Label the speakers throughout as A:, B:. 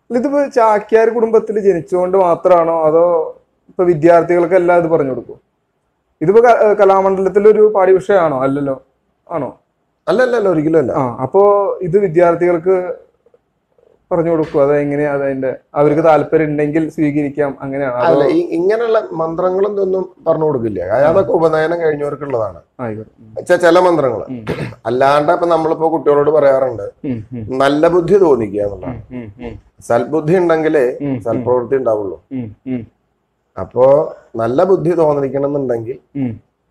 A: ഇതിപ്പോ ചാക്യാർ കുടുംബത്തിൽ ജനിച്ചുകൊണ്ട് മാത്രമാണോ അതോ ഇപ്പൊ വിദ്യാർത്ഥികൾക്കെല്ലാം ഇത് പറഞ്ഞു കൊടുക്കും ഇതിപ്പോ ക- ഏഹ് കലാമണ്ഡലത്തിലൊരു പാഠ്യവിഷയമാണോ അല്ലല്ലോ ആണോ
B: അല്ല അല്ല അല്ല ഒരിക്കലും അല്ല
A: ആ അപ്പോ ഇത് വിദ്യാർത്ഥികൾക്ക് പറഞ്ഞു കൊടുക്കും അത് എങ്ങനെയാ അതിന്റെ അവർക്ക് താല്പര്യം ഉണ്ടെങ്കിൽ സ്വീകരിക്കാം അങ്ങനെയാണോ അതോ
B: അല്ല ഈ ഇങ്ങനെയുള്ള മന്ത്രങ്ങളും ഇതൊന്നും പറഞ്ഞു കൊടുക്കില്ല അതൊക്കെ ഉപനയനം കഴിഞ്ഞവർക്കുള്ളതാണ്
A: ആയിക്കോട്ടെ
B: വെച്ചാ ചില മന്ത്രങ്ങൾ
A: ഉം.
B: അല്ലാണ്ട് ഇപ്പൊ നമ്മളിപ്പോ കുട്ടികളോട് പറയാറുണ്ട്
A: ഉം, ഉം,
B: നല്ല ബുദ്ധി തോന്നിക്കുക എന്നുള്ളതാണ്
A: ഉം, ഉം,
B: സൽബുദ്ധി ഉണ്ടെങ്കിലേ
A: ഉം,
B: സൽപ്രവൃത്തി ഉണ്ടാവുള്ളൂ
A: ഉം, ഉം,
B: അപ്പോ നല്ല ബുദ്ധി തോന്നിക്കണം എന്നുണ്ടെങ്കിൽ
A: ഉം,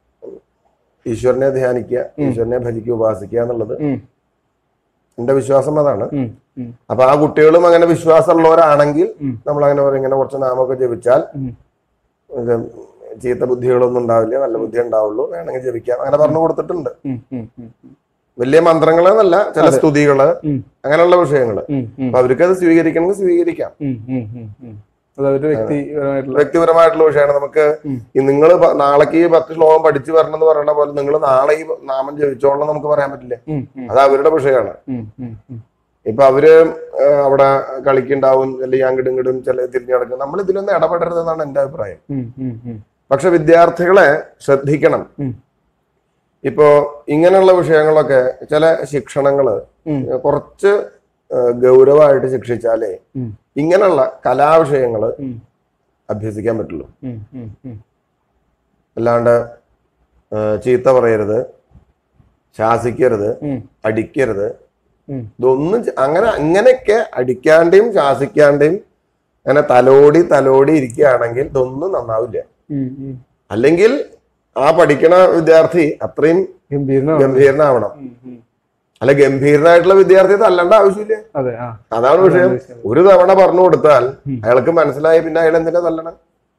B: ഈശ്വരനെ ധ്യാനിക്കുക ഈശ്വരനെ ഭജിക്കുക ഉപാസിക്കുക എന്നുള്ളത്
A: ഉം,
B: എന്റെ വിശ്വാസം അതാണ്
A: ഉം, ഉം,
B: അപ്പൊ ആ കുട്ടികളും അങ്ങനെ വിശ്വാസമുള്ളവരാണെങ്കിൽ
A: ഉം.
B: നമ്മൾ അങ്ങനെ പറയും ഇങ്ങനെ കുറച്ച് നാമൊക്കെ ജപിച്ചാൽ
A: ഉം.
B: ഇത് ചീത്ത ബുദ്ധികളൊന്നും ഉണ്ടാവില്ല നല്ല ബുദ്ധി ഉണ്ടാവുള്ളൂ വേണമെങ്കിൽ ജപിക്കാം അങ്ങനെ പറഞ്ഞു കൊടുത്തിട്ടുണ്ട്
A: ഉം, ഉം, ഉം,
B: വലിയ മന്ത്രങ്ങളെന്നല്ല ചില സ്തുതികള്
A: ഉം.
B: അങ്ങനെയുള്ള വിഷയങ്ങള്
A: ഉം, ഉം,
B: അപ്പൊ അവർക്ക് അത് സ്വീകരിക്കണമെങ്കിൽ സ്വീകരിക്കാം
A: ഉം, ഉം, ഉം, ഉം. അത് അവരുടെ വ്യക്തിപരമായിട്ടുള്ള
B: വ്യക്തിപരമായിട്ടുള്ള വിഷയമാണ് നമുക്ക്
A: ഉം.
B: നിങ്ങൾ നാളേക്ക് ഈ പത്ത് ശ്ലോകം പഠിച്ചു വരണം എന്ന് പറയുന്ന പോലെ നിങ്ങൾ നാളെ ഈ നാമം ജപിച്ചോളണം നമുക്ക് പറയാൻ പറ്റില്ല
A: ഉം, ഉം,
B: അത് അവരുടെ വിഷയമാണ്
A: ഉം, ഉം, ഉം.
B: ഇപ്പൊ അവര് ആ, അവിടെ കളിക്കുണ്ടാവും അല്ലെങ്കിൽ അങ്ങോട്ടും ഇങ്ങോട്ടും ചില തിരിഞ്ഞു നടക്കും നമ്മൾ ഇതിലൊന്നും ഇടപെടരുതെന്നാണ് എന്റെ അഭിപ്രായം
A: ഉം, ഉം, ഉം.
B: പക്ഷെ വിദ്യാർത്ഥികളെ ശ്രദ്ധിക്കണം
A: ഉം.
B: ഇപ്പോ ഇങ്ങനെയുള്ള വിഷയങ്ങളൊക്കെ ചില ശിക്ഷണങ്ങള്
A: ഉം.
B: കുറച്ച് ആ, ഗൗരവമായിട്ട് ശിക്ഷിച്ചാലേ
A: ഉം.
B: ഇങ്ങനെയുള്ള കലാവിഷയങ്ങള്
A: ഉം.
B: അഭ്യസിക്കാൻ പറ്റുള്ളൂ
A: ഉം, ഉം, ഉം.
B: അല്ലാണ്ട് ആ, ചീത്ത പറയരുത് ശാസിക്കരുത്
A: ഉം.
B: അടിക്കരുത്
A: ഉം.
B: ഇതൊന്നും ചെ- അങ്ങനെ അങ്ങനെയൊക്കെ അടിക്കാണ്ടെയും ശാസിക്കാണ്ടെയും അങ്ങനെ തലോടി തലോടി ഇരിക്കുകയാണെങ്കിൽ ഇതൊന്നും നന്നാവില്ല
A: ഉം, ഉം.
B: അല്ലെങ്കിൽ ആ പഠിക്കണ വിദ്യാർത്ഥി അത്രയും
A: ഗംഭീരനാണ്
B: ഗംഭീരനാവണം
A: ഉം, ഉം.
B: അല്ല ഗംഭീരനായിട്ടുള്ള വിദ്യാർത്ഥി തല്ലേണ്ട ആവശ്യമില്ല
A: അതെ ആ
B: അതാണ് വിഷയം
A: വിഷയം.
B: ഒരു തവണ പറഞ്ഞു കൊടുത്താൽ
A: ഉം.
B: അയാൾക്ക് മനസ്സിലായി പിന്നെ അയാൾ എന്തിനാ തല്ലണം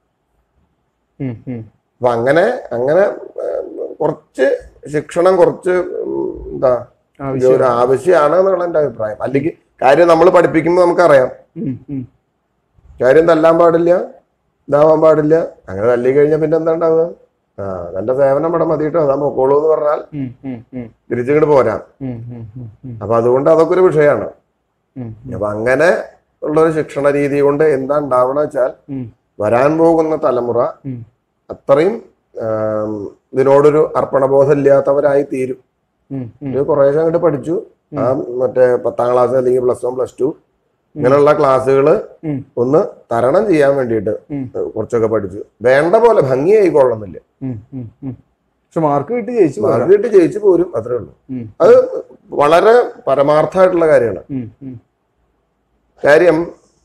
A: ഉം, ഉം.
B: അപ്പൊ അങ്ങനെ അങ്ങനെ ഏർ, കുറച്ച് ശിക്ഷണം കുറച്ച് ഉം, എന്താ
A: ആവശ്യം.
B: ഒരു ആവശ്യമാണ് എന്നുള്ള എന്റെ അഭിപ്രായം അല്ലെങ്കിൽ കാര്യം നമ്മൾ പഠിപ്പിക്കുമ്പോൾ നമുക്കറിയാം
A: ഉം, ഉം. കാര്യം
B: കാര്യം തല്ലാൻ പാടില്ല ഇതാവാൻ പാടില്ല അങ്ങനെ തല്ലി കഴിഞ്ഞാൽ പിന്നെ എന്താ ഉണ്ടാവുക ആ നല്ല സേവനം ഇവിടെ മതി കേട്ടോ അതാ പൊക്കോളൂ എന്ന് പറഞ്ഞാൽ
A: ഉം, ഉം, ഉം.
B: തിരിച്ചിങ്ങോട്ട് പോരാം
A: ഉം, ഉം, ഉം, ഉം.
B: അപ്പൊ അതുകൊണ്ട് അതൊക്കെ ഒരു വിഷയമാണ്
A: ഉം,
B: അപ്പൊ അങ്ങനെ ഉള്ളൊരു ശിക്ഷണ രീതി കൊണ്ട് എന്താ ഉണ്ടാവണ വെച്ചാൽ
A: ഉം.
B: വരാൻ പോകുന്ന തലമുറ
A: ഉം.
B: അത്രയും ആം, ഇതിനോടൊരു അർപ്പണബോധം ഇല്ലാത്തവരായി തീരും
A: ഉം, ഉം.
B: ഇത് കുറേശ്ശെ അങ്ങോട്ട് പഠിച്ചു ആ മറ്റേ പത്താം ക്ലാസ് അല്ലെങ്കിൽ പ്ലസ് വൺ പ്ലസ് ടു ഇങ്ങനെയുള്ള ക്ലാസ്സുകൾ
A: ഉം.
B: ഒന്ന് തരണം ചെയ്യാൻ വേണ്ടിയിട്ട്
A: ഉം.
B: കുറച്ചൊക്കെ പഠിച്ചു വേണ്ട പോലെ ഭംഗിയായിക്കൊള്ളുന്നില്ല
A: ഉം, ഉം, ഉം. പക്ഷെ മാർക്ക് കിട്ടി ജയിച്ചു പോരാ.
B: മാർക്ക് കിട്ടി ജയിച്ചു പോരും അത്രേ ഉള്ളൂ
A: ഉം,
B: അത് വളരെ പരമാർത്ഥമായിട്ടുള്ള കാര്യമാണ്
A: ഉം, ഉം.
B: കാര്യം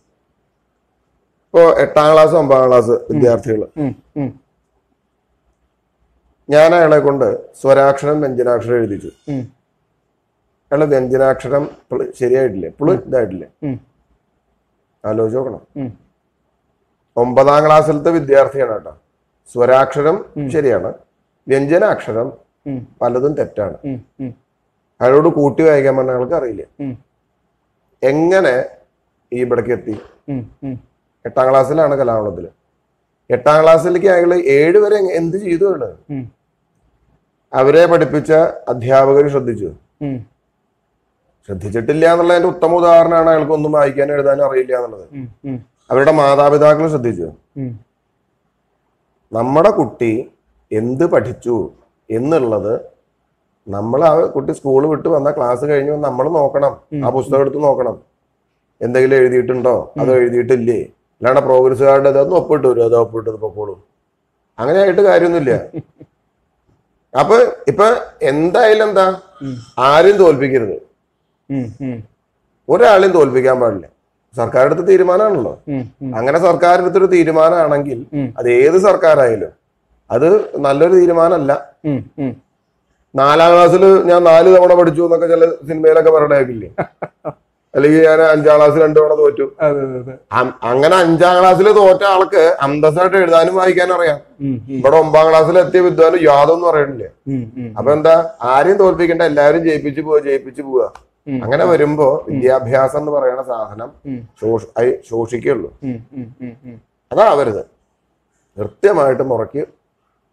B: ഇപ്പോ എട്ടാം ക്ലാസ് ഒമ്പതാം ക്ലാസ് വിദ്യാർത്ഥികൾ
A: ഉം, ഉം,
B: ഞാൻ അയാളെ കൊണ്ട് സ്വരാക്ഷരം വ്യഞ്ജനാക്ഷരം എഴുതിച്ചു
A: ഉം.
B: അയാളെ വ്യഞ്ജനാക്ഷരം ഇപ്പള് ശരിയായിട്ടില്ലേ ഇപ്പോഴും ഇതായിട്ടില്ലേ
A: ഉം.
B: ആലോചിച്ച് നോക്കണം
A: ഉം.
B: ഒമ്പതാം ക്ലാസ്സിലത്തെ വിദ്യാർത്ഥിയാണ് കേട്ടോ സ്വരാക്ഷരം ശരിയാണ് വ്യഞ്ജനാക്ഷരം
A: ഉം.
B: പലതും തെറ്റാണ്
A: ഉം, ഉം,
B: അയാളോട് കൂട്ടി വായിക്കാൻ പറഞ്ഞ ആൾക്ക് അറിയില്ല
A: ഉം.
B: എങ്ങനെ ഈ ഇവിടേക്ക് എത്തി
A: ഉം, ഉം.
B: എട്ടാം ക്ലാസ്സിലാണ് കലാമണ്ഡലത്തിൽ എട്ടാം ക്ലാസ്സിലേക്ക് അയാൾ ഏഴ് വരെ എങ്ങ- എന്ത് ചെയ്തു അയാള്
A: ഉം.
B: അവരെ പഠിപ്പിച്ച അധ്യാപകർ ശ്രദ്ധിച്ചു
A: ഉം,
B: ശ്രദ്ധിച്ചിട്ടില്ല എന്നുള്ളതിന്റെ ഉത്തമ ഉദാഹരണമാണ് അയാൾക്ക് ഒന്നും വായിക്കാനും എഴുതാനും അറിയില്ല എന്നുള്ളത്
A: ഉം, ഉം,
B: അവരുടെ മാതാപിതാക്കൾ ശ്രദ്ധിച്ചു
A: ഉം.
B: നമ്മുടെ കുട്ടി എന്ത് പഠിച്ചു എന്നുള്ളത് നമ്മൾ ആ കുട്ടി സ്കൂൾ വിട്ട് വന്ന ക്ലാസ് കഴിഞ്ഞ് നമ്മൾ നോക്കണം ആ പുസ്തകം എടുത്ത് നോക്കണം എന്തെങ്കിലും എഴുതിയിട്ടുണ്ടോ അത് എഴുതിയിട്ടില്ലേ അല്ലാണ്ട് പ്രോഗ്രസ് കാർഡ് അതൊന്നും ഒപ്പിട്ട് വരും അത് ഒപ്പിട്ട് പൊക്കോളൂ അങ്ങനെ ആയിട്ട് കാര്യമൊന്നുമില്ല അപ്പൊ ഇപ്പൊ എന്തായാലും എന്താ ആരും തോൽപ്പിക്കരുത്
A: ഉം, ഉം,
B: ഒരാളെയും തോൽപ്പിക്കാൻ പാടില്ല സർക്കാർ എടുത്ത തീരുമാനമാണല്ലോ
A: ഉം, ഉം.
B: അങ്ങനെ സർക്കാർ എടുത്തൊരു തീരുമാനമാണെങ്കിൽ
A: ഉം.
B: അത് ഏത് സർക്കാരായാലും അത് നല്ലൊരു തീരുമാനമല്ല
A: ഉം, ഉം.
B: നാലാം ക്ലാസ്സിൽ ഞാൻ നാല് തവണ പഠിച്ചു എന്നൊക്കെ ചില സിനിമയിലൊക്കെ പറയണേക്കില്ലേ അല്ലെങ്കിൽ ഞാൻ അഞ്ചാം ക്ലാസ്സിൽ രണ്ടു തവണ തോറ്റു
A: അതെ അതെ അതെ
B: അം- അങ്ങനെ അഞ്ചാം ക്ലാസ്സിൽ തോറ്റ ആൾക്ക് അന്തസ്സായിട്ട് എഴുതാനും വായിക്കാനും അറിയാം
A: ഉം, ഉം,
B: ഇവിടെ ഒമ്പതാം ക്ലാസ്സിൽ എത്തിയ വിദ്വാന് യാതൊന്നും അറിയണില്ല
A: ഉം, ഉം.
B: അപ്പൊ എന്താ ആരെയും തോൽപ്പിക്കണ്ട എല്ലാവരും ജയിപ്പിച്ചു പോവുക ജയിപ്പിച്ചു പോവുക
A: ഉം.
B: അങ്ങനെ വരുമ്പോ വിദ്യാഭ്യാസം എന്ന് പറയുന്ന സാധനം
A: ഉം.
B: ശോഷ ഐ- ശോഷിക്കുള്ളൂ
A: ഉം, ഉം, ഉം, ഉം.
B: അതാവരുത് കൃത്യമായിട്ട് മുറയ്ക്ക്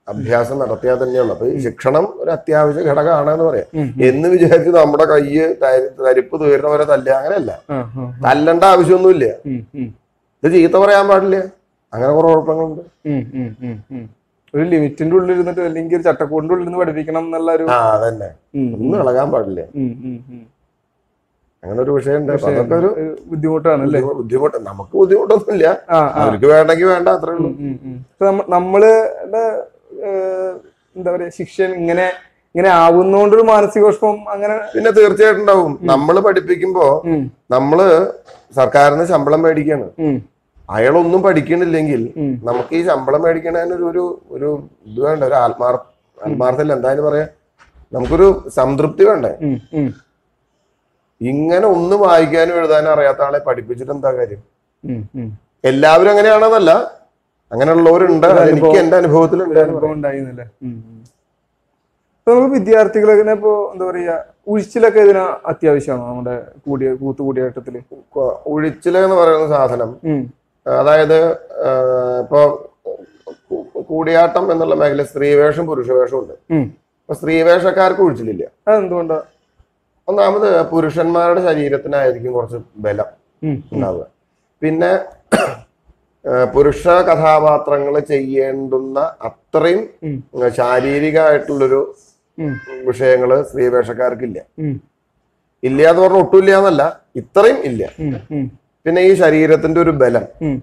B: അഭ്യാസം നടത്തിയാൽ തന്നെയുള്ളൂ അപ്പൊ ഈ ശിക്ഷണം ഒരു അത്യാവശ്യ ഘടകമാണെന്ന് പറയാം
A: ഉം.
B: എന്ന് വിചാരിച്ച് നമ്മുടെ കയ്യ് തരി- തരിപ്പ് തീർന്നവരെ തല്ല അങ്ങനെയല്ല
A: ആ, ആ.
B: തല്ലണ്ട ആവശ്യമൊന്നുമില്ല
A: ഉം, ഉം.
B: ഇത് ചീത്ത പറയാൻ പാടില്ല അങ്ങനെ കുറെ കുഴപ്പങ്ങളുണ്ട്
A: ഉം, ഉം, ഉം, ഉം. ഒരു ലിമിറ്റിന്റെ ഉള്ളിൽ ഇരുന്നിട്ട് അല്ലെങ്കിൽ ഒരു ചട്ടക്കൂടിന്റെ ഉള്ളിൽ നിന്ന് പഠിപ്പിക്കണം എന്നുള്ള ഒരു
B: ആ അതന്നെ
A: ഉം,
B: ഒന്നും ഇളകാൻ പാടില്ല
A: ഉം, ഉം, ഉം.
B: അങ്ങനെ ഒരു വിഷയമുണ്ട് അപ്പൊ
A: പക്ഷേ
B: അതൊക്കെ ഒരു
A: ഒരു ബുദ്ധിമുട്ടാണ് അല്ലേ
B: ബുദ്ധിമു- ബുദ്ധിമുട്ട് നമുക്ക് ബുദ്ധിമുട്ടൊന്നുമില്ല
A: ആ ആ
B: അവർക്ക് വേണ്ടെങ്കിൽ വേണ്ട അത്രേ ഉള്ളൂ
A: ഉം, ഉം. ഇപ്പൊ നമ്മ- നമ്മളുടെ ഏഹ്, എന്താ പറയാ ശിക്ഷ ഇങ്ങനെ ഇങ്ങനെ ആവുന്നോണ്ടൊരു മാനസിക വിഷമം അങ്ങനെ
B: പിന്നെ തീർച്ചയായിട്ടും ഉണ്ടാവും നമ്മൾ പഠിപ്പിക്കുമ്പോ
A: ഉം,
B: നമ്മള് സർക്കാരിന് ശമ്പളം മേടിക്കാണ്
A: ഉം,
B: അയാളൊന്നും പഠിക്കണില്ലെങ്കിൽ
A: ഉം.
B: നമുക്ക് ഈ ശമ്പളം മേടിക്കണതിന് ഒരു ഒരു ഒരു ഇത് വേണ്ട ഒരു ആത്മാർ ആത്മാർത്ഥല്ല എന്തായാലും പറയാ നമുക്കൊരു സംതൃപ്തി വേണ്ടേ
A: ഉം, ഉം,
B: ഇങ്ങനെ ഒന്നും വായിക്കാനും എഴുതാനും അറിയാത്ത ആളെ പഠിപ്പിച്ചിട്ട് എന്താ കാര്യം
A: ഉം, ഉം.
B: എല്ലാവരും അങ്ങനെയാണെന്നല്ല അങ്ങനെയുള്ളവരുണ്ട് അത് എനിക്ക് എന്റെ അനുഭവത്തിൽ
A: ഒരു അനുഭവം ഉണ്ടായിരുന്നില്ലേ ഉം, ഉം. ഇപ്പൊ നമുക്ക് വിദ്യാർത്ഥികളെ ഇപ്പോ എന്താ പറയാ ഉഴിച്ചിലൊക്കെ ഇതിന് അത്യാവശ്യമാണോ നമ്മുടെ കൂടിയ കൂത്തുകൂടിയാട്ടത്തില്
B: ഒഴിച്ചില് എന്ന് പറയുന്ന സാധനം
A: ഉം,
B: അതായത് ആ, ഇപ്പൊ കൂ- കൂടിയാട്ടം എന്നുള്ള മേഖല സ്ത്രീവേഷം പുരുഷവേഷം ഉണ്ട്
A: ഉം.
B: അപ്പൊ സ്ത്രീവേഷക്കാർക്ക് ഒഴിച്ചിലില്ല
A: അതെന്തുകൊണ്ടാ
B: ഒന്നാമത് പുരുഷന്മാരുടെ ശരീരത്തിനായിരിക്കും കുറച്ച് ബലം
A: ഉം,
B: ഉണ്ടാവുക പിന്നെ ആ, പുരുഷ കഥാപാത്രങ്ങൾ ചെയ്യേണ്ടുന്ന അത്രയും
A: ഉം.
B: ശാരീരികമായിട്ടുള്ളൊരു
A: ഉം,
B: വിഷയങ്ങള് സ്ത്രീവേഷക്കാർക്കില്ല
A: ഉം,
B: ഇല്ല എന്ന് പറഞ്ഞ ഒട്ടുമില്ല എന്നല്ല ഇത്രയും ഇല്ല
A: ഉം, ഉം,
B: പിന്നെ ഈ ശരീരത്തിന്റെ ഒരു ബലം
A: ഉം,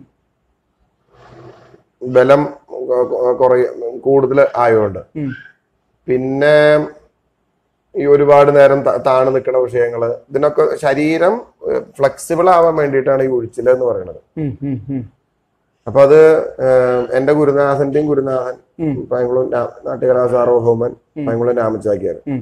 B: ബലം കുറേ കൂടുതൽ ആയതുകൊണ്ട്
A: ഉം.
B: പിന്നെ ഈ ഒരുപാട് നേരം ത- താണു നിൽക്കുന്ന വിഷയങ്ങള് ഇതിനൊക്കെ ശരീരം ഫ്ലെക്സിബിൾ ആവാൻ വേണ്ടിയിട്ടാണ് ഈ ഒഴിച്ചില് എന്ന് പറയുന്നത്
A: ഉം, ഉം, ഉം,
B: അപ്പൊ അത് ഏഹ്, എന്റെ ഗുരുനാഥന്റെയും ഗുരുനാഥൻ
A: ഉം.
B: പയങ്കുളം നാട്ടുകലാ സാർവഭൗമൻ പയങ്കുളം രാമചാക്യാർ
A: ഉം.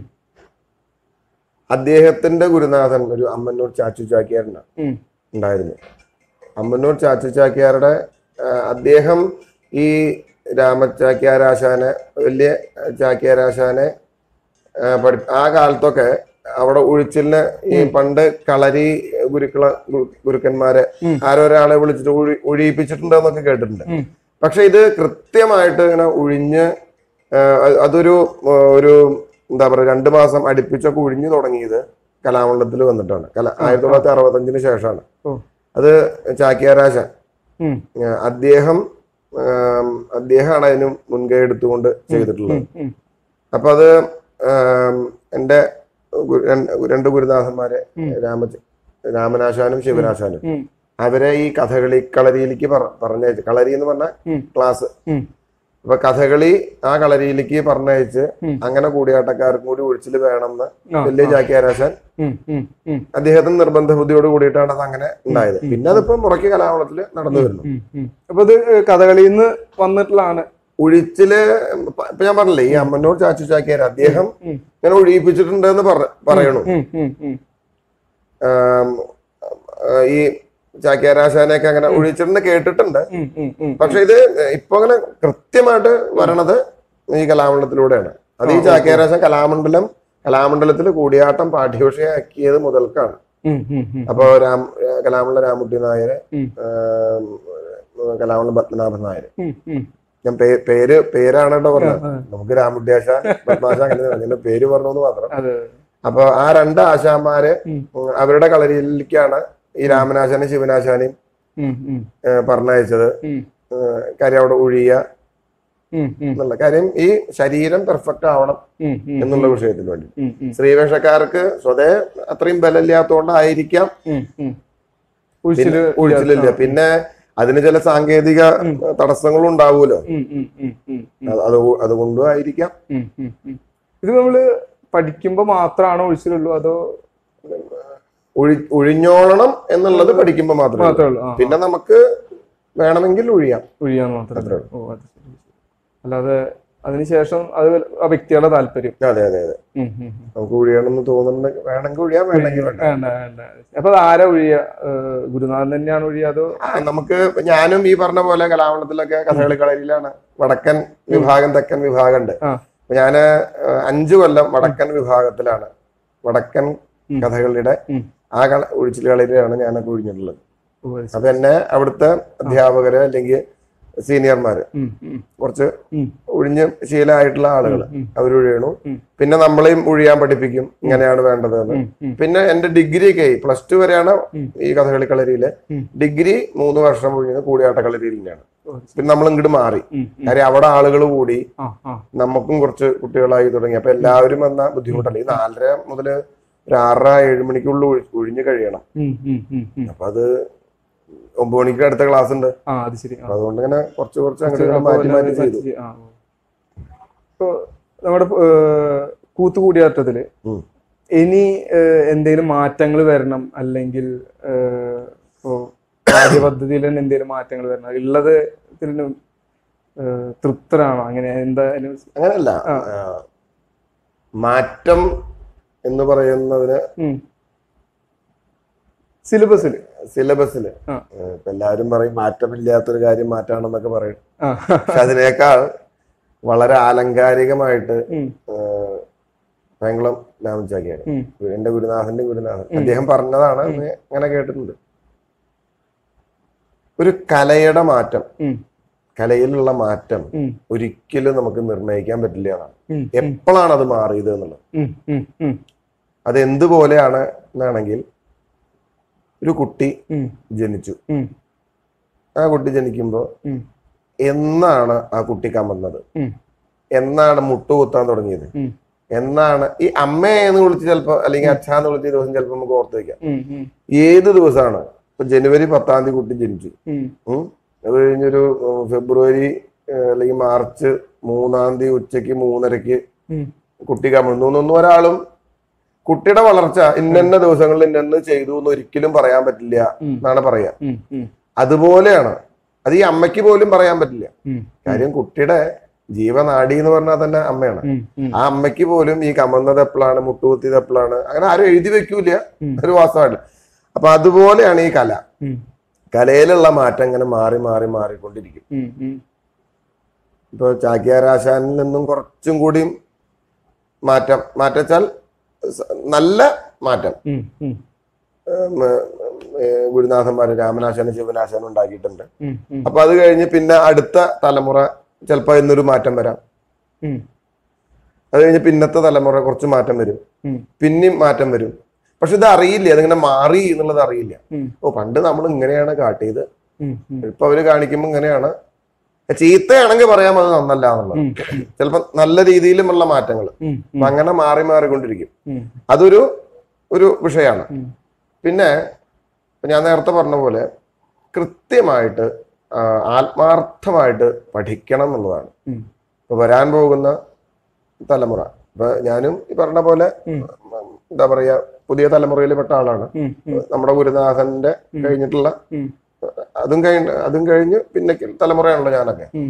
B: അദ്ദേഹത്തിന്റെ ഗുരുനാഥൻ ഒരു അമ്മന്നൂർ ചാച്ചു ചാക്യാരനാണ്
A: ഉം,
B: ഉണ്ടായിരുന്നു അമ്മന്നൂർ ചാച്ചു ചാക്യാരുടെ ആ, അദ്ദേഹം ഈ രാമചാക്യാരാശാനെ വലിയ ചാക്യാരാശാനെ ആ, പഠി- ആ കാലത്തൊക്കെ അവിടെ ഒഴിച്ചിലിന് ഈ പണ്ട് കളരി ഗുരുക്കള ഗു- ഗുരുക്കന്മാരെ
A: ഉം.
B: ആരോ ഒരാളെ വിളിച്ചിട്ട് ഒഴി ഒഴിയിപ്പിച്ചിട്ടുണ്ടെന്നൊക്കെ കേട്ടിട്ടുണ്ട്
A: ഉം.
B: പക്ഷെ ഇത് കൃത്യമായിട്ട് ഇങ്ങനെ ഒഴിഞ്ഞ് ആ, അത് അതൊരു ആ, ഒരു എന്താ പറയുക രണ്ട് മാസം അടുപ്പിച്ചൊക്കെ ഒഴിഞ്ഞു തുടങ്ങിയത് കലാമണ്ഡലത്തിൽ വന്നിട്ടാണ് കല ആയിരത്തി തൊള്ളായിരത്തി അറുപത്തഞ്ചിന് ശേഷമാണ്
A: ഓ.
B: അത് ചാക്യാരാശാൻ
A: ഉം,
B: ആ, അദ്ദേഹം ആം, അദ്ദേഹമാണ് അതിന് മുൻകൈ എടുത്തുകൊണ്ട് ചെയ്തിട്ടുള്ളത്
A: ഉം, ഉം,
B: അപ്പൊ അത് ആം, എൻ്റെ ഗുരു- രണ്ട് രണ്ട് ഗുരുനാഥന്മാരെ
A: ഉം.
B: രാമ രാമനാശാനും ശിവനാശാനും
A: ഉം,
B: അവരെ ഈ കഥകളി കളരിയിലേക്ക് പറ പറഞ്ഞയച്ചു കളരി എന്ന് പറഞ്ഞ
A: ഉം.
B: ക്ലാസ്
A: ഉം.
B: അപ്പൊ കഥകളി ആ കളരിയിലേക്ക് പറഞ്ഞയച്ച്
A: ഉം.
B: അങ്ങനെ കൂടിയാട്ടക്കാർക്കും കൂടി ഒഴിച്ചിൽ വേണമെന്ന്
A: ആ,
B: വലിയ ചാക്യാരാശാൻ
A: ഉം, ഉം, ഉം,
B: അദ്ദേഹത്തിന് നിർബന്ധ ബുദ്ധിയോട് കൂടിയിട്ടാണ് അത് അങ്ങനെ ഉണ്ടായത് പിന്നെ അതിപ്പോ മുറയ്ക്ക് കലാവളത്തിൽ നടന്നു വരുന്നു
A: ഉം, ഉം. അപ്പൊ ഇത് കഥകളിയിൽ നിന്ന് വന്നിട്ടുള്ളതാണ്
B: ഒഴിച്ചില് ഇപ്പൊ ഇപ്പൊ ഞാൻ പറഞ്ഞില്ലേ ഈ അമ്മന്നൂർ ചാച്ചു ചാക്യാർ അദ്ദേഹം
A: ഉം.
B: ഇങ്ങനെ ഒഴിയിപ്പിച്ചിട്ടുണ്ട് എന്ന് പറയണു
A: ഉം, ഉം, ഉം,
B: ആം, ആ, ഈ ചാക്യാരാശാനെയൊക്കെ അങ്ങനെ ഒഴിച്ചിട്ടുണ്ട് കേട്ടിട്ടുണ്ട്
A: ഉം, ഉം, ഉം.
B: പക്ഷെ ഇത് ഇപ്പൊ അങ്ങനെ കൃത്യമായിട്ട് വരണത് ഈ കലാമണ്ഡലത്തിലൂടെയാണ് അത് ഈ ചാക്യാരാശാൻ കലാമണ്ഡലം കലാമണ്ഡലത്തിൽ കൂടിയാട്ടം പാഠ്യവിഷയമാക്കിയത് മുതൽക്കാണ്
A: ഉം, ഉം, ഉം.
B: അപ്പൊ രാം കലാമണ്ഡലം രാമുട്ടി നായർ
A: ഉം.
B: ആം, കലാമണ്ഡലം പത്മനാഭൻ നായർ
A: ഉം, ഉം.
B: ഞാൻ പേ- പേര് പേരാണ് കേട്ടോ പറഞ്ഞത്
A: ആ,
B: നമുക്ക് രാമുട്ടിയാശാൻ പത്മാശാൻ അങ്ങനെ അങ്ങനെ പേര് പറഞ്ഞു എന്ന് മാത്രം
A: അതെ
B: അപ്പൊ ആ രണ്ട് ആശാന്മാര്
A: ഉം.
B: ഉം, അവരുടെ കളരിയിലേക്കാണ് ഈ രാമനാശാനും ശിവനാശാനെയും
A: ഉം, ഉം,
B: ഏഹ്, പറഞ്ഞയച്ചത്
A: ഉം,
B: ഏഹ്, കാര്യം അവിടെ ഒഴിയുക
A: ഉം, ഉം,
B: എന്നുള്ള കാര്യം ഈ ശരീരം പെർഫെക്റ്റ് ആവണം
A: ഉം, ഉം,
B: എന്നുള്ള വിഷയത്തിന് വേണ്ടി
A: ഉം, ഉം,
B: സ്ത്രീവേഷക്കാർക്ക് സ്വതേ അത്രയും ബലമില്ലാത്തതുകൊണ്ടായിരിക്കാം
A: ഉം, ഉം. ഉഴിച്ചില്
B: ഒഴിച്ചിലില്ല പിന്നെ അതിന് ചില സാങ്കേതിക തടസ്സങ്ങളും ഉണ്ടാവുമല്ലോ
A: ഉം, ഉം, ഉം, ഉം, ഉം,
B: അത് അത് അതുകൊണ്ടും ആയിരിക്കാം
A: ഉം, ഉം, ഉം. ഇത് നമ്മള് പഠിക്കുമ്പോ മാത്രമാണോ ഒഴിച്ചിലുള്ളൂ അതോ
B: ഒഴി ഒഴിഞ്ഞോളണം എന്നുള്ളത് പഠിക്കുമ്പോൾ മാത്രമേ
A: മാത്രമേ ഉള്ളൂ ആ,
B: പിന്നെ നമുക്ക് വേണമെങ്കിൽ ഒഴിയാം
A: ഒഴിയാന്ന് മാത്രമേ
B: അത്രേ
A: ഓ അത് ശരി അല്ലാതെ അതിനുശേഷം അത് ആ വ്യക്തിയുടെ താല്പര്യം
B: അതെ അതെ അതെ
A: ഉം, ഉം, ഉം.
B: നമുക്ക് ഒഴിയണമെന്ന് തോന്നുന്നുണ്ട് വേണമെങ്കിൽ ഒഴിയാം വേണമെങ്കിൽ വേണ്ട
A: വേണ്ട വേണ്ട അപ്പൊ അത് ആരാ ഒഴിയ ഏഹ് ഗുരുനാഥൻ തന്നെയാണ് ഒഴിയ അതോ
B: ആ, നമുക്ക് ഇപ്പൊ ഞാനും ഈ പറഞ്ഞ പോലെ കലാവണത്തിലൊക്കെ കഥകളി കളരിയിലാണ് വടക്കൻ വിഭാഗം തെക്കൻ വിഭാഗം ഉണ്ട്
A: ആ.
B: അപ്പൊ ഞാന് ആ, അഞ്ചു കൊല്ലം വടക്കൻ വിഭാഗത്തിലാണ് വടക്കൻ
A: ഉം.
B: കഥകളിയുടെ
A: ഉം.
B: ആ കള ഒഴിച്ചിൽ കളരിയിലാണ് ഞാനൊക്കെ ഒഴിഞ്ഞിട്ടുള്ളത്
A: ഓ, അത് ശരി.
B: അപ്പൊ എന്നെ അവിടുത്തെ അധ്യാപകര് അല്ലെങ്കിൽ സീനിയർമാര്
A: ഉം, ഉം,
B: കുറച്ച്
A: ഉം,
B: ഒഴിഞ്ഞ് ശീലമായിട്ടുള്ള ആളുകൾ
A: ഉം.
B: അവർ ഒഴിയണു
A: ഉം.
B: പിന്നെ നമ്മളെയും ഒഴിയാൻ പഠിപ്പിക്കും ഇങ്ങനെയാണ് വേണ്ടത് എന്ന്
A: ഉം, ഉം,
B: പിന്നെ എന്റെ ഡിഗ്രി ഒക്കെ പ്ലസ് ടു വരെയാണ്
A: ഉം.
B: ഈ കഥകളി കളരിയിലെ
A: ഉം.
B: ഡിഗ്രി മൂന്ന് വർഷം ഒഴിഞ്ഞത് കൂടിയാട്ട കളരിയിൽ തന്നെയാണ്
A: ഓ,
B: പിന്നെ നമ്മൾ ഇങ്ങോട്ട് മാറി
A: ഉം, ഉം.
B: കാര്യം അവിടെ ആളുകൾ കൂടി
A: ആ, ആ,
B: നമുക്കും കുറച്ച് കുട്ടികളായി തുടങ്ങി അപ്പൊ എല്ലാവരും വന്ന ബുദ്ധിമുട്ടല്ല ഈ നാലര മുതല് ഒരു ആറര ഏഴ് മണിക്കുള്ളിൽ ഒഴി- ഒഴിഞ്ഞു കഴിയണം
A: ഉം, ഉം, ഉം, ഉം.
B: അപ്പൊ അത് ഒമ്പത് മണിക്ക് അടുത്ത ക്ലാസ് ഉണ്ട്
A: ആ അത് ശരി ആ.
B: അപ്പൊ അതുകൊണ്ട് ഇങ്ങനെ കുറച്ച് കുറച്ച് അങ്ങോട്ട്
A: അപ്പൊ
B: ഇങ്ങോട്ട് മാറ്റി മാറ്റി
A: വല്ലാതെ
B: ചെയ്തു
A: പറ്റി- ആ, ഓ. ഇപ്പൊ നമ്മുടെ ഏഹ്, കൂത്തുകൂടിയാട്ടത്തില്
B: ഉം.
A: ഇനി ഏഹ്, എന്തെങ്കിലും മാറ്റങ്ങൾ വരണം അല്ലെങ്കിൽ ഏഹ്, ഇപ്പോ പാഠ്യപദ്ധതിയിൽ തന്നെ എന്തെങ്കിലും മാറ്റങ്ങൾ വരണം ഉള്ളത് ഇതിന് ഏഹ്, തൃപ്തരാണോ അങ്ങനെ എന്താ അതിന്
B: അങ്ങനല്ല
A: ആ.
B: ആ, മാറ്റം എന്ന് പറയുന്നതിന്
A: ഉം. സിലബസിൽ
B: സിലബസിൽ
A: ആ.
B: ഇപ്പൊ എല്ലാവരും പറയും മാറ്റമില്ലാത്തൊരു കാര്യം മാറ്റാണെന്നൊക്കെ പറയും
A: ആ
B: പക്ഷെ അതിനേക്കാൾ വളരെ ആലങ്കാരികമായിട്ട്
A: ഉം,
B: ഏഹ്, പെങ്കുളം രാമചാക്കിയാണ്
A: ഉം,
B: എന്റെ ഗുരുനാഥന്റെ ഗുരുനാഥൻ അദ്ദേഹം പറഞ്ഞതാണ് എന്ന് അങ്ങനെ കേട്ടിട്ടുണ്ട് ഒരു കലയുടെ മാറ്റം
A: ഉം,
B: കലയിലുള്ള മാറ്റം
A: ഉം,
B: ഒരിക്കലും നമുക്ക് നിർണ്ണയിക്കാൻ പറ്റില്ല എന്നാണ്
A: ഉം,
B: എപ്പോഴാണ് അത് മാറിയത് എന്നുള്ളത്
A: ഉം, ഉം, ഉം,
B: അത് എന്തുപോലെയാണ് എന്നാണെങ്കിൽ ഒരു കുട്ടി
A: ഉം,
B: ജനിച്ചു
A: ഉം,
B: ആ കുട്ടി ജനിക്കുമ്പോൾ
A: ഉം,
B: എന്നാണ് ആ കുട്ടി കമന്നത്
A: ഉം,
B: എന്നാണ് മുട്ടുകുത്താൻ തുടങ്ങിയത്
A: ഉം,
B: എന്നാണ് ഈ അമ്മയെന്ന് വിളിച്ച് ചിലപ്പോൾ അല്ലെങ്കിൽ അച്ഛാന്ന് വിളിച്ച ദിവസം ചിലപ്പോൾ നമുക്ക് ഓർത്ത് വയ്ക്കാം
A: ഉം, ഉം,
B: ഏത് ദിവസമാണ് ഇപ്പൊ ജനുവരി പത്താം തീയതി കുട്ടി ജനിച്ചു
A: ഉം,
B: ഉം. അത് കഴിഞ്ഞൊരു ഉം, ഫെബ്രുവരി ഏഹ്, അല്ലെങ്കിൽ മാർച്ച് മൂന്നാം തീയതി ഉച്ചയ്ക്ക് മൂന്നരയ്ക്ക്
A: ഉം,
B: കുട്ടി കമിഴ്ന്നു എന്നൊന്നും ഒരാളും കുട്ടിയുടെ വളർച്ച ഇന്നന്ന ദിവസങ്ങളിൽ ഇന്നെന്ന് ചെയ്തു എന്ന് ഒരിക്കലും പറയാൻ പറ്റില്ല
A: ഉം.
B: എന്നാണ് പറയാ
A: ഉം, ഉം,
B: അതുപോലെയാണ് അത് ഈ അമ്മയ്ക്ക് പോലും പറയാൻ പറ്റില്ല
A: ഉം,
B: കാര്യം കുട്ടിയുടെ ജീവനാടി എന്ന് പറഞ്ഞാൽ തന്നെ അമ്മയാണ്
A: ഉം, ഉം,
B: ആ അമ്മയ്ക്ക് പോലും ഈ കമന്നത് എപ്പോഴാണ് മുട്ടുകുത്തിയത് എപ്പോഴാണ് അങ്ങനെ ആരും എഴുതി വെക്കൂല
A: ഉം.
B: ഒരു വാസ്തവമായിട്ട് അപ്പൊ അതുപോലെയാണ് ഈ കല
A: ഉം,
B: കലയിലുള്ള മാറ്റം ഇങ്ങനെ മാറി മാറി മാറിക്കൊണ്ടിരിക്കും
A: ഉം, ഉം,
B: ഇപ്പൊ ചാക്യാരാശാനിൽ നിന്നും കുറച്ചും കൂടിയും മാറ്റം മാറ്റച്ചാൽ സ- നല്ല മാറ്റം
A: ഉം, ഉം,
B: ഉം, ഏർ, ഗുരുനാഥന്മാര് രാമനാശാനും ശിവനാശാനും ഉണ്ടാക്കിയിട്ടുണ്ട്
A: ഉം, ഉം,
B: അപ്പൊ അത് കഴിഞ്ഞ് പിന്നെ അടുത്ത തലമുറ ചിലപ്പോ ഇന്നൊരു മാറ്റം വരാം
A: ഉം,
B: അത് കഴിഞ്ഞ് പിന്നത്തെ തലമുറ കുറച്ച് മാറ്റം വരും
A: ഉം,
B: പിന്നെയും മാറ്റം വരും പക്ഷെ ഇത് അറിയില്ല അതിങ്ങനെ മാറി എന്നുള്ളത് അറിയില്ല
A: ഉം,
B: ഓ പണ്ട് നമ്മൾ ഇങ്ങനെയാണ് കാട്ടിയത്
A: ഉം, ഉം,
B: ഇപ്പൊ അവര് കാണിക്കുമ്പോൾ ഇങ്ങനെയാണ് ചീത്തയാണെങ്കിൽ പറയാം അത് നന്നല്ല എന്നുള്ളത്
A: ഉം,
B: ചിലപ്പോ നല്ല രീതിയിലുമുള്ള മാറ്റങ്ങൾ
A: ഉം,
B: അപ്പൊ അങ്ങനെ മാറി മാറിക്കൊണ്ടിരിക്കും
A: ഉം,
B: അതൊരു ഒരു വിഷയമാണ്
A: ഉം.
B: പിന്നെ ഇപ്പൊ ഞാൻ നേരത്തെ പറഞ്ഞ പോലെ കൃത്യമായിട്ട് ആ, ആത്മാർത്ഥമായിട്ട് പഠിക്കണം എന്നുള്ളതാണ്
A: ഉം.
B: ഇപ്പൊ വരാൻ പോകുന്ന തലമുറ ഇപ്പൊ ഞാനും ഈ പറഞ്ഞ പോലെ
A: ഉം.
B: എന്താ പറയാ പുതിയ തലമുറയിൽ പെട്ട ആളാണ്
A: ഉം, ഉം,
B: നമ്മുടെ ഗുരുനാഥന്റെ കഴിഞ്ഞിട്ടുള്ള
A: ഉം,
B: അതും കഴിഞ്ഞ് അതും കഴിഞ്ഞ് പിന്നെ തലമുറയാണല്ലോ ഞാനൊക്കെ
A: ഉം,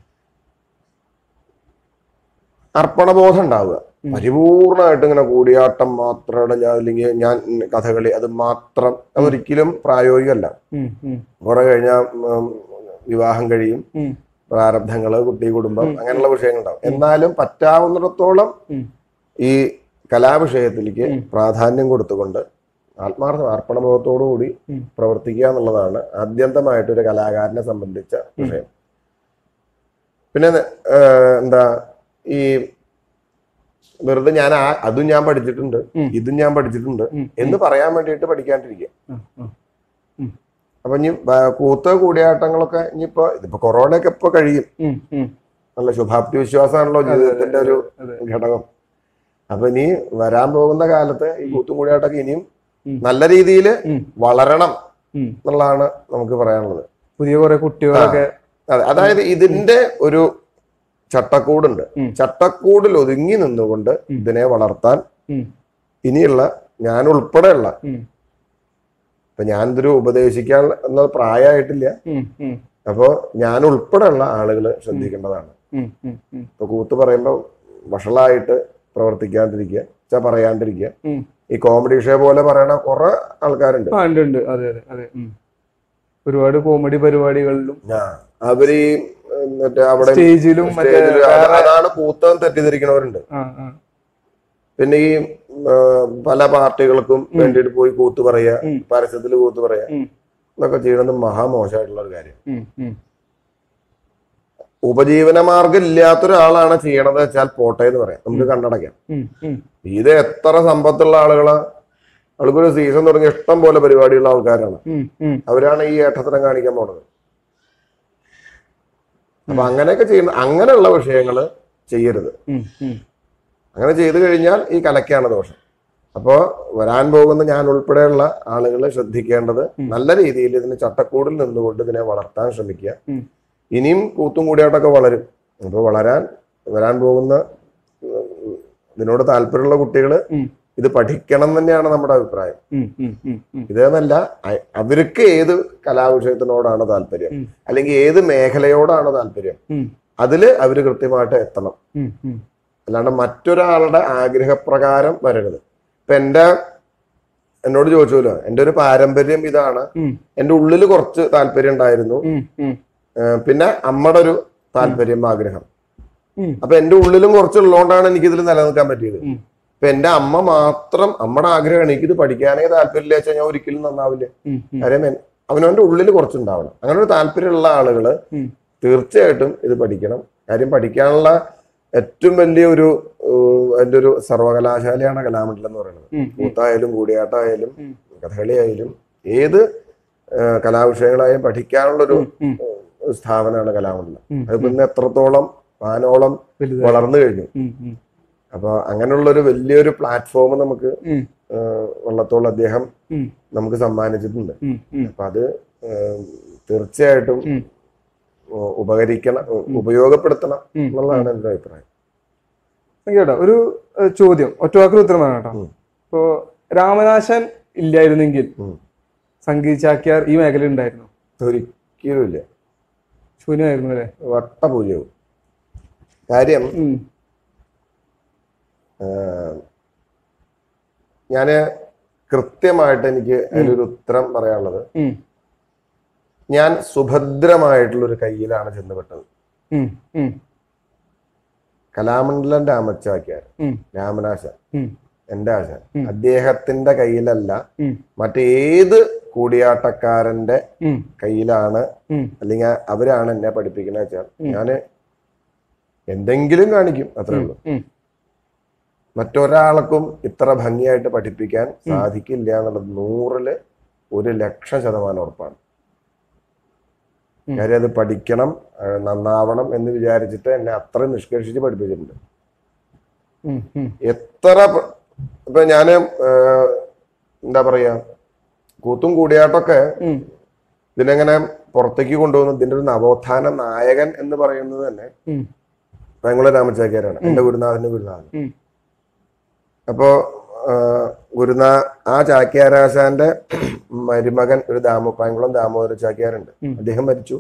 B: അർപ്പണബോധം ഉണ്ടാവുക പരിപൂർണമായിട്ട് ഇങ്ങനെ കൂടിയാട്ടം മാത്രമാണ് ഞാൻ അല്ലെങ്കിൽ ഞാൻ കഥകളി അത് മാത്രം അതൊരിക്കലും പ്രായോഗികമല്ല
A: ഉം, ഉം,
B: കുറെ കഴിഞ്ഞാൽ വിവാഹം കഴിയും
A: ഉം,
B: പ്രാരബ്ധങ്ങള് കുട്ടി കുടുംബം അങ്ങനെയുള്ള വിഷയങ്ങളുണ്ടാവും എന്നാലും പറ്റാവുന്നിടത്തോളം
A: ഉം.
B: ഈ കലാവിഷയത്തിലേക്ക്
A: ഉം.
B: പ്രാധാന്യം കൊടുത്തുകൊണ്ട് ആത്മാർത്ഥ അർപ്പണബോധത്തോടു കൂടി
A: ഉം.
B: പ്രവർത്തിക്കുക എന്നുള്ളതാണ് ആദ്യന്തമായിട്ട് ഒരു കലാകാരനെ സംബന്ധിച്ച വിഷയം പിന്നെ ഏഹ്, എന്താ ഈ വെറുതെ ഞാൻ ആ അതും ഞാൻ പഠിച്ചിട്ടുണ്ട്
A: ഉം.
B: ഇതും ഞാൻ പഠിച്ചിട്ടുണ്ട്
A: ഉം,
B: എന്ന് പറയാൻ വേണ്ടിയിട്ട് പഠിക്കാണ്ടിരിക്കുക
A: ഉം, ഉം,
B: അപ്പൊ ഇനി വ- കൂത്ത് കൂടിയാട്ടങ്ങളൊക്കെ ഇനിയിപ്പോ ഇതിപ്പോ കൊറോണയൊക്കെ ഇപ്പൊ കഴിയും
A: ഉം, ഉം.
B: നല്ല ശുഭാപ്തി വിശ്വാസമാണല്ലോ ജീവിതത്തിന്റെ ഒരു
A: അതെ.
B: ഘടകം അപ്പൊ ഇനി വരാൻ പോകുന്ന കാലത്ത് ഈ കൂത്തും കൂടിയാട്ടൊക്കെ ഇനിയും
A: ഉം.
B: നല്ല രീതിയിൽ
A: ഉം,
B: വളരണം
A: ഉം.
B: എന്നുള്ളതാണ് നമുക്ക് പറയാനുള്ളത്
A: പുതിയ കുറെ കുട്ടികളൊക്കെ
B: അതെ അതായത് ഇതിന്റെ ഒരു ചട്ടക്കൂടുണ്ട്
A: ഉം.
B: ചട്ടക്കൂടിൽ ഒതുങ്ങി നിന്നുകൊണ്ട്
A: ഉം.
B: ഇതിനെ വളർത്താൻ
A: ഉം,
B: ഇനിയുള്ള ഞാൻ ഉൾപ്പെടെയുള്ള
A: ഉം,
B: ഇപ്പൊ ഞാൻ ഇതൊരു ഉപദേശിക്കാൻ എന്ന പ്രായമായിട്ടില്ല
A: ഉം, ഉം,
B: അപ്പോ ഞാൻ ഉൾപ്പെടെയുള്ള ആളുകൾ ശ്രദ്ധിക്കേണ്ടതാണ്
A: ഉം, ഉം, ഉം,
B: ഇപ്പൊ കൂത്ത് പറയുമ്പോൾ വഷളായിട്ട് പ്രവർത്തിക്കാണ്ടിരിക്കുക ച പറയാണ്ടിരിക്കുക
A: ഉം.
B: ഈ കോമഡി ഷോ പോലെ പറയണ കുറെ ആൾക്കാരുണ്ട്
A: ആ ഉണ്ട് ഉണ്ട് അതെ അതെ അതെ ഉം. ഒരുപാട് കോമഡി പരിപാടികളിലും
B: ആ, അവര് ഈ ഉം, മറ്റേ അവിടെ
A: സ്റ്റേജിലും മറ്റേ
B: സ്റ്റേജില് അത്
A: വേറെ-
B: അതാണ് കൂത്തം തെറ്റിദ്ധരിക്കണവരുണ്ട്
A: ആ, ആ.
B: പിന്നെ ഈ ആ, പല പാർട്ടികൾക്കും വേണ്ടിയിട്ട് പോയി കൂത്ത് പറയുക
A: ഉം.
B: പരസ്യത്തിൽ കൂത്ത് പറയുക
A: ഉം.
B: എന്നൊക്കെ ചെയ്യണത് മഹാമോശമായിട്ടുള്ള ഒരു കാര്യം
A: ഉം, ഉം,
B: ഉപജീവന മാർഗം ഇല്ലാത്ത ഒരാളാണ് ചെയ്യണത് വെച്ചാൽ പോട്ടെ എന്ന് പറയാം നമുക്ക് കണ്ണടയ്ക്കാം
A: ഉം, ഉം,
B: ഇത് എത്ര സമ്പത്തുള്ള ആളുകളാ ആൾക്കൊരു സീസൺ തുടങ്ങി ഇഷ്ടം പോലെ പരിപാടിയുള്ള ആൾക്കാരാണ്
A: ഉം, ഉം,
B: അവരാണ് ഈ ഏട്ടത്തരം കാണിക്കാൻ പോണത് അപ്പൊ അങ്ങനെയൊക്കെ ചെയ്യുന്ന അങ്ങനെയുള്ള വിഷയങ്ങൾ ചെയ്യരുത്
A: ഉം, ഉം.
B: അങ്ങനെ ചെയ്തു കഴിഞ്ഞാൽ ഈ കലക്കാണ് ദോഷം അപ്പോൾ വരാൻ പോകുന്ന ഞാൻ ഉൾപ്പെടെയുള്ള ആളുകൾ ശ്രദ്ധിക്കേണ്ടത് നല്ല രീതിയിൽ ഇതിന് ചട്ടക്കൂടിൽ നിന്നുകൊണ്ട് ഇതിനെ വളർത്താൻ ശ്രമിക്കുക
A: ഉം.
B: ഇനിയും കൂത്തും കൂടിയാട്ടൊക്കെ വളരും അപ്പോൾ വളരാൻ വരാൻ പോകുന്ന ഉം, ഇതിനോട് താല്പര്യമുള്ള കുട്ടികൾ
A: ഉം.
B: ഇത് പഠിക്കണം തന്നെയാണ് നമ്മുടെ അഭിപ്രായം
A: ഉം, ഉം, ഉം, ഉം.
B: ഇതെന്നല്ല അ- അവർക്ക് ഏത് കലാവിഷയത്തിനോടാണ് താല്പര്യം
A: ഉം.
B: അല്ലെങ്കിൽ ഏത് മേഖലയോടാണ് താല്പര്യം
A: ഉം,
B: അതില് അവർ കൃത്യമായിട്ട് എത്തണം
A: ഉം, ഉം.
B: അല്ലാണ്ട് മറ്റൊരാളുടെ ആഗ്രഹപ്രകാരം വരരുത് ഇപ്പൊ എന്റെ എന്നോട് ചോദിച്ചല്ലോ എന്റെ ഒരു പാരമ്പര്യം ഇതാണ്
A: ഉം,
B: എന്റെ ഉള്ളിൽ കുറച്ച് താല്പര്യം ഉണ്ടായിരുന്നു
A: ഉം, ഉം,
B: ഏർ പിന്നെ അമ്മയുടെ ഒരു താല്പര്യം ആഗ്രഹം
A: ഉം.
B: അപ്പൊ എന്റെ ഉള്ളിലും കുറച്ചുള്ളതുകൊണ്ടാണ് എനിക്ക് ഇതിൽ നിലനിൽക്കാൻ പറ്റിയത്
A: ഉം.
B: ഇപ്പൊ എന്റെ അമ്മ മാത്രം അമ്മയുടെ ആഗ്രഹമാണ് എനിക്കിത് പഠിക്കാനേ താല്പര്യമില്ല വെച്ചാൽ ഞാൻ ഒരിക്കലും നന്നാവില്ല
A: ഉം, ഉം.
B: കാര്യം എൻ- അവനവന്റെ ഉള്ളിൽ കുറച്ചുണ്ടാവണം അങ്ങനെ ഒരു താല്പര്യമുള്ള ആളുകള്
A: ഉം.
B: തീർച്ചയായിട്ടും ഇത് പഠിക്കണം കാര്യം പഠിക്കാനുള്ള ഏറ്റവും വലിയ ഒരു ഏഹ്, അതിന്റെ ഒരു സർവകലാശാലയാണ് കലാമണ്ഡലം എന്ന് പറയുന്നത്
A: ഉം, ഉം.
B: കൂത്തായാലും കൂടിയാട്ടമായാലും
A: ഉം.
B: കഥകളി ആയാലും ഏത് ഏഹ്, കലാവിഷയങ്ങളായാലും പഠിക്കാനുള്ളൊരു
A: ഉം, ഉം.
B: ഏഹ്, സ്ഥാപനമാണ് കലാമണ്ഡലം
A: ഉം,
B: അത് പിന്നെ എത്രത്തോളം വാനോളം
A: വലുതായി.
B: വളർന്നു കഴിഞ്ഞു
A: ഉം, ഉം,
B: അപ്പൊ അങ്ങനെയുള്ള ഒരു വലിയൊരു പ്ലാറ്റ്ഫോം നമുക്ക്
A: ഉം,
B: ഏഹ്, വള്ളത്തോൾ അദ്ദേഹം
A: ഉം,
B: നമുക്ക് സമ്മാനിച്ചിട്ടുണ്ട്
A: ഉം, ഉം.
B: അപ്പൊ അത് ഏഹ്, തീർച്ചയായിട്ടും
A: ഉം.
B: ഉ- ഉപകരിക്കണം ഉ- ഉപയോഗപ്പെടുത്തണം
A: ഉം.
B: എന്നുള്ളതാണ് എൻ്റെ അഭിപ്രായം
A: കേട്ടോ ഒരു ഏഹ്, ചോദ്യം ഒറ്റവാക്കിൽ ഉത്തരം വേണം കേട്ടോ
B: ഉം.
A: ഇപ്പോ രാമനാശൻ ഇല്ലായിരുന്നെങ്കിൽ
B: ഉം.
A: സംഗീത് ചാക്യാർ ഈ മേഖല ഉണ്ടായിരുന്നു
B: ഒരിക്കലും ഇല്ല
A: ശൂന്യമായിരുന്നു അല്ലേ
B: വട്ടപൂജ്യവും കാര്യം
A: ഉം,
B: ഞാൻ കൃത്യമായിട്ട് എനിക്ക് അതിലൊരു ഉത്തരം പറയാനുള്ളത്
A: ഉം,
B: ഞാൻ സുഭദ്രമായിട്ടുള്ള ഒരു കയ്യിലാണ് ചെന്നുപെട്ടത്
A: ഉം, ഉം,
B: കലാമണ്ഡലം രാമച്ചാക്യാർ
A: ഉം,
B: രാമനാശൻ
A: ഉം,
B: എൻ്റെ ആശാൻ
A: ഉം.
B: അദ്ദേഹത്തിന്റെ കയ്യിലല്ല
A: ഉം,
B: മറ്റേത് കൂടിയാട്ടക്കാരന്റെ
A: ഉം,
B: കയ്യിലാണ്
A: ഉം,
B: അല്ലെങ്കിൽ അവരാണ് എന്നെ പഠിപ്പിക്കുന്നത് വെച്ചാൽ
A: ഉം.
B: ഞാൻ എന്തെങ്കിലും കാണിക്കും അത്രേ ഉള്ളൂ
A: ഉം.
B: മറ്റൊരാൾക്കും ഇത്ര ഭംഗിയായിട്ട് പഠിപ്പിക്കാൻ സാധിക്കില്ല എന്നുള്ളത് നൂറില് ഒരു ലക്ഷം ശതമാനം ഉറപ്പാണ്
A: ഉം.
B: കാര്യം അത് പഠിക്കണം ഏഹ് നന്നാവണം എന്ന് വിചാരിച്ചിട്ട് എന്നെ അത്രയും നിഷ്കർഷിച്ച് പഠിപ്പിച്ചിട്ടുണ്ട്
A: ഉം, ഉം,
B: എത്ര പ- ഇപ്പൊ ഞാന് ഏഹ് എന്താ പറയാ കൂത്തും കൂടിയാട്ടമൊക്കെ
A: ഉം,
B: ഇതിനെങ്ങനെ പുറത്തേക്ക് കൊണ്ടുപോകുന്ന ഇതിന്റെ ഒരു നവോത്ഥാന നായകൻ എന്ന് പറയുന്നത് തന്നെ
A: ഉം,
B: പെങ്ങള രാമചാക്യാരാണ് എന്റെ ഗുരുനാഥന്റെ ഗുരുനാഥൻ
A: ഉം.
B: അപ്പോ ആ, ഗുരുനാ ആ ചാക്യാരാശാന്റെ മരുമകൻ ഒരു ദാമോ പായംകുളം ദാമോദര ചാക്യാരുണ്ട്
A: ഉം.
B: അദ്ദേഹം മരിച്ചു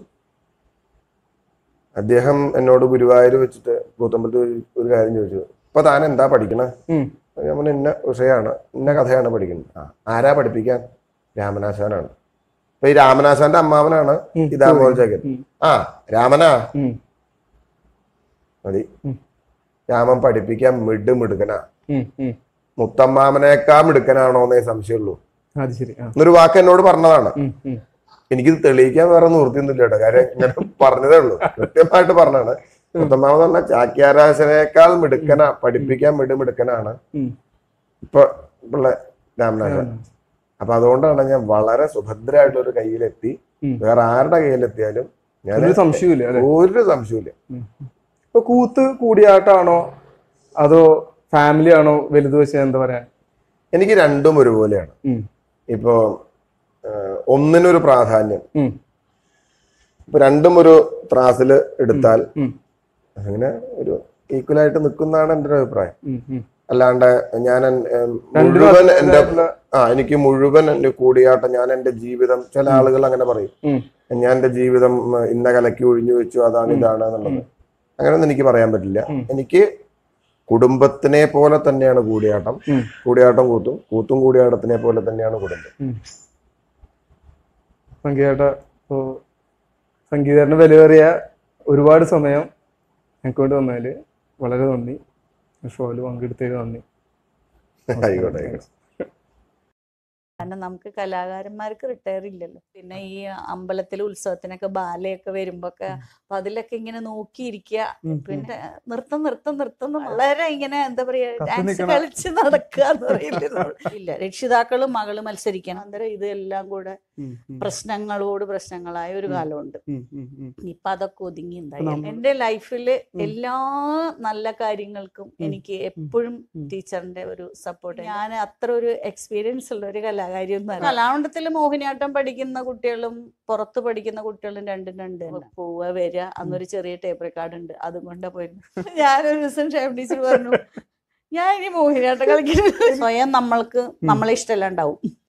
B: അദ്ദേഹം എന്നോട് ഗുരുവായൂർ വെച്ചിട്ട് കൂത്തമ്പലത്ത് ഒരു- ഒരു കാര്യം ചോദിച്ചു ഇപ്പൊ താൻ എന്താ പഠിക്കണേ
A: ഉം,
B: ഞാൻ പറഞ്ഞു ഇന്ന വിഷയമാണ് ഇന്ന കഥയാണ് പഠിക്കുന്നത് ആ ആരാ പഠിപ്പിക്കാൻ രാമനാശാനാണ് അപ്പൊ ഈ രാമനാശാന്റെ അമ്മാവനാണ്
A: ഉം.
B: ഈ ദാമോദര ചാക്യാർ
A: ഉം,
B: ആ രാമനാ
A: ഉം,
B: മതി
A: ഉം.
B: രാമൻ പഠിപ്പിക്കാൻ മിഡ് മിടുക്കനാ
A: ഉം, ഉം.
B: മുത്തമ്മാമനേക്കാൾ മിടുക്കനാണോ എന്നേ സംശയമുള്ളൂ
A: അത് ശരി ആ
B: എന്നൊരു വാക്ക് എന്നോട് പറഞ്ഞതാണ്
A: ഉം, ഉം,
B: എനിക്കിത് തെളിയിക്കാൻ വേറെ നിവൃത്തിയൊന്നുമില്ല കേട്ടോ കാര്യം ഇങ്ങനെ പറഞ്ഞതേ ഉള്ളൂ കൃത്യമായിട്ട് പറഞ്ഞാണ് മുത്തമ്മാമ പറഞ്ഞ ചാക്യാരാശനേക്കാൾ മിടുക്കനാ പഠിപ്പിക്കാൻ മിടു മിടുക്കനാണ്
A: ഉം.
B: ഇപ്പൊ ഉള്ള രാമനാഥൻ അപ്പൊ അതുകൊണ്ടാണ് ഞാൻ വളരെ സുഭദ്രമായിട്ട് ഒരു കയ്യിലെത്തി
A: ഉം.
B: വേറെ ആരുടെ കയ്യിലെത്തിയാലും ഞാൻ
A: ഒരു സംശയമില്ല അല്ലെ
B: ഒരു സംശയമില്ല
A: ഇപ്പൊ കൂത്ത് കൂടിയാട്ടാണോ അതോ ഫാമിലി ആണോ വലുത് വെച്ചാൽ എന്താ പറയാ
B: എനിക്ക് രണ്ടും ഒരുപോലെയാണ്
A: ഉം,
B: ഇപ്പോ ആ, ഒന്നിനൊരു പ്രാധാന്യം
A: ഉം,
B: ഇപ്പൊ രണ്ടും ഒരു ത്രാസിൽ എടുത്താൽ
A: ഉം,
B: അങ്ങനെ ഒരു ഈക്വലായിട്ട് നിൽക്കുന്നതാണ് എൻ്റെ ഒരു അഭിപ്രായം
A: ഉം, ഉം.
B: അല്ലാണ്ട് ഞാൻ എൻ- എം,
A: രണ്ടിനും
B: മുഴുവൻ എൻ്റെ
A: അതിൻ്റെതായിട്ടുള്ള-
B: ആ എനിക്ക് മുഴുവൻ എൻ്റെ കൂടിയാട്ടം ഞാൻ എൻ്റെ ജീവിതം ചില ആളുകൾ അങ്ങനെ പറയും
A: ഉം,
B: ഞാൻ എൻ്റെ ജീവിതം ഉം, ഇന്ന കലക്കി ഒഴിഞ്ഞു വെച്ചു അതാണ് ഇതാണ് എന്നുള്ളത് അങ്ങനെയൊന്നും എനിക്ക് പറയാൻ പറ്റില്ല
A: ഉം.
B: എനിക്ക് കുടുംബത്തിനെ പോലെ തന്നെയാണ് കൂടിയാട്ടം
A: ഉം.
B: കൂടിയാട്ടം കൂത്തും കൂത്തും കൂടിയാട്ടത്തിനെ പോലെ തന്നെയാണ് കുടുംബം
A: ഉം. സംഗീതേട്ട ഇപ്പോ സംഗീതത്തിന് വിലയേറിയ ഒരുപാട് സമയം ഞങ്ങൾക്ക് വേണ്ടി വന്നതിൽ വളരെ നന്ദി ഷോയിൽ പങ്കെടുത്തതിൽ നന്ദി
B: ആയിക്കോട്ടെ ആയിക്കോട്ടെ
C: കാരണം നമുക്ക് കലാകാരന്മാർക്ക് റിട്ടയർ ഇല്ലല്ലോ പിന്നെ ഈ അമ്പലത്തിലെ ഉത്സവത്തിനൊക്കെ ബാലയൊക്കെ വരുമ്പോക്കെ അപ്പൊ അതിലൊക്കെ ഇങ്ങനെ നോക്കിയിരിക്കുക
A: ഉം, ഉം.
C: പിന്നെ നൃത്തം നൃത്തം നൃത്തം എന്ന് വളരെ ഇങ്ങനെ എന്താ പറയാ
A: കത്തി
C: ഡാൻസ്
A: നിക്കണ.
C: കളിച്ച് നടക്കുക എന്ന് പറയില്ലേ നമ്മള്. ഇല്ല രക്ഷിതാക്കളും മകള് മത്സരിക്കണം അന്നേരം ഇതെല്ലാം കൂടെ
A: ഉം, ഉം,
C: പ്രശ്നങ്ങളോട് പ്രശ്നങ്ങളായ ഒരു
A: ഉം.
C: കാലമുണ്ട്
A: ഉം, ഉം, ഉം.
C: ഇപ്പൊ അതൊക്കെ ഒതുങ്ങി എന്തായാലും
A: നമ്മ-
C: എന്റെ ലൈഫില്
A: ഉം.
C: എല്ലാ നല്ല കാര്യങ്ങൾക്കും
A: ഉം.
C: എനിക്ക് എപ്പോഴും
A: ഉം.
C: ടീച്ചറിന്റെ ഒരു സപ്പോർട്ട് ഞാൻ അത്ര ഒരു എക്സ്പീരിയൻസ് ഉള്ള ഒരു കലാകാരിയൊന്നും അല്ല കലാമണ്ഡലത്തിൽ മോഹിനിയാട്ടം പഠിക്കുന്ന കുട്ടികളും പുറത്ത് പഠിക്കുന്ന കുട്ടികളും രണ്ടും രണ്ട് തന്നെ. പോവുക വരിക അന്നൊരു ചെറിയ ടേപ്പ് റെക്കോർഡ് ഉണ്ട് അതും കൊണ്ടാ പോയിരുന്നു ഞാനൊരു ദിവസം ഷേം ടീച്ചർ പറഞ്ഞു ഞാൻ ഇനി മോഹിനിയാട്ടം കളിക്കുന്നു സ്വയം നമ്മൾക്ക് നമ്മളെ ഇഷ്ടമല്ല ഉണ്ടാവും